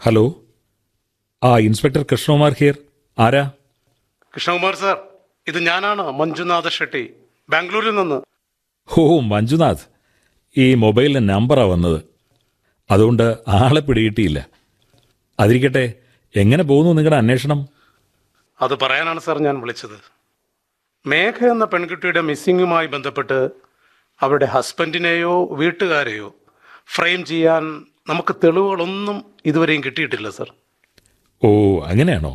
Hello ആ inspector Krishnakumar here ആരാ Krishnakumar sir ഇത് ഞാനാണ് മഞ്ജുനാഥ ഷെട്ടി ബാംഗ്ലൂരിൽ നിന്ന് ഓ മഞ്ജുനാഥ് ഈ മൊബൈലിലെ നമ്പറാ വന്നത് അതുകൊണ്ട് ആളെ പിടികിട്ടിയില്ല അതിരിക്കട്ടെ എങ്ങനെ പോകുന്നു നിങ്ങളുടെ അന്വേഷണം അത് പറയാനാണ് സാർ ഞാൻ വിളിച്ചത് മേഘ എന്ന പെൺകുട്ടിയുടെ മിസ്സിങ്ങുമായി ബന്ധപ്പെട്ട് അവരുടെ ഹസ്ബൻഡിനെയോ വീട്ടുകാരെയോ ഫ്രെയിം ചെയ്യാൻ നമുക്ക് തെളിവുകളൊന്നും ഇതുവരെയും കിട്ടിയിട്ടില്ല സാർ ഓ അങ്ങനെയാണോ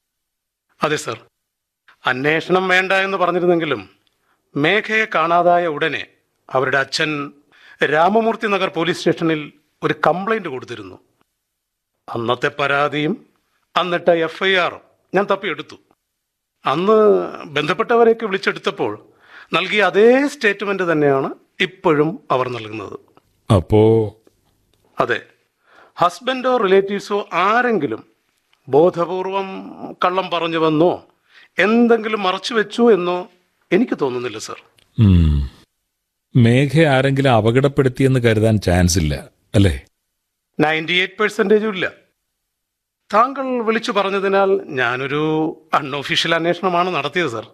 അതെ സാർ അന്വേഷണം വേണ്ട എന്ന് പറഞ്ഞിരുന്നെങ്കിലും മേഘയെ കാണാതായ ഉടനെ അവരുടെ അച്ഛൻ രാമമൂർത്തി നഗർ പോലീസ് സ്റ്റേഷനിൽ ഒരു കംപ്ലൈന്റ് കൊടുത്തിരുന്നു അന്നത്തെ പരാതിയും അന്നിട്ട എഫ് ഐ ആറും ഞാൻ തപ്പിയെടുത്തു അന്ന് ബന്ധപ്പെട്ടവരെയൊക്കെ വിളിച്ചെടുത്തപ്പോൾ നൽകിയ അതേ സ്റ്റേറ്റ്മെന്റ് തന്നെയാണ് ഇപ്പോഴും അവർ നൽകുന്നത് അപ്പോ അതെ ഹസ്ബൻഡോ റിലേറ്റീവ്സോ ആരെങ്കിലും ബോധപൂർവം കള്ളം പറഞ്ഞു വന്നോ എന്തെങ്കിലും മറച്ചു വെച്ചു എന്നോ എനിക്ക് തോന്നുന്നില്ല സർ ഉം, മേഘ ആരെങ്കിലും അപകടപ്പെടുത്തിയെന്ന് കരുതാൻ ചാൻസ് ഇല്ല അല്ലേ നയൻറ്റി എയ്റ്റ് പെർസെൻറ്റേജും ഇല്ല താങ്കൾ വിളിച്ചു പറഞ്ഞതിനാൽ ഞാനൊരു അൺഒഫീഷ്യൽ അന്വേഷണമാണ് നടത്തിയത് സർ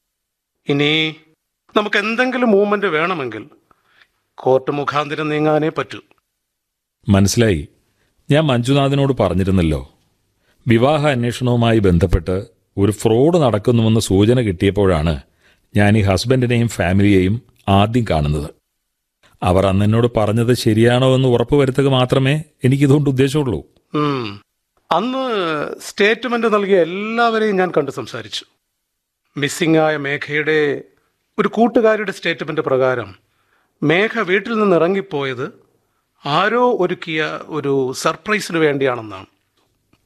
ഇനി നമുക്ക് എന്തെങ്കിലും മൂവ്മെന്റ് വേണമെങ്കിൽ കോർട്ട് മുഖാന്തരം നീങ്ങാനേ പറ്റൂ മനസ്സിലായി ഞാൻ മഞ്ജുനാഥിനോട് പറഞ്ഞിരുന്നല്ലോ വിവാഹ അന്വേഷണവുമായി ബന്ധപ്പെട്ട് ഒരു ഫ്രോഡ് നടക്കുന്നുവെന്ന് സൂചന കിട്ടിയപ്പോഴാണ് ഞാൻ ഈ ഹസ്ബൻഡിനെയും ഫാമിലിയെയും ആദ്യം കാണുന്നത് അവർ അന്ന് എന്നോട് പറഞ്ഞത് ശരിയാണോ എന്ന് ഉറപ്പുവരുത്തുക മാത്രമേ എനിക്കിതുകൊണ്ട് ഉദ്ദേശമുള്ളൂ ഉം. അന്ന് സ്റ്റേറ്റ്മെന്റ് നൽകിയ എല്ലാവരെയും ഞാൻ കണ്ട് സംസാരിച്ചു മിസ്സിംഗ് ആയ മേഘയുടെ ഒരു കൂട്ടുകാരുടെ സ്റ്റേറ്റ്മെന്റ് പ്രകാരം മേഘ വീട്ടിൽ നിന്ന് ഇറങ്ങിപ്പോയത് ആരോ ഒരുക്കിയ ഒരു സർപ്രൈസിന് വേണ്ടിയാണെന്നാണ്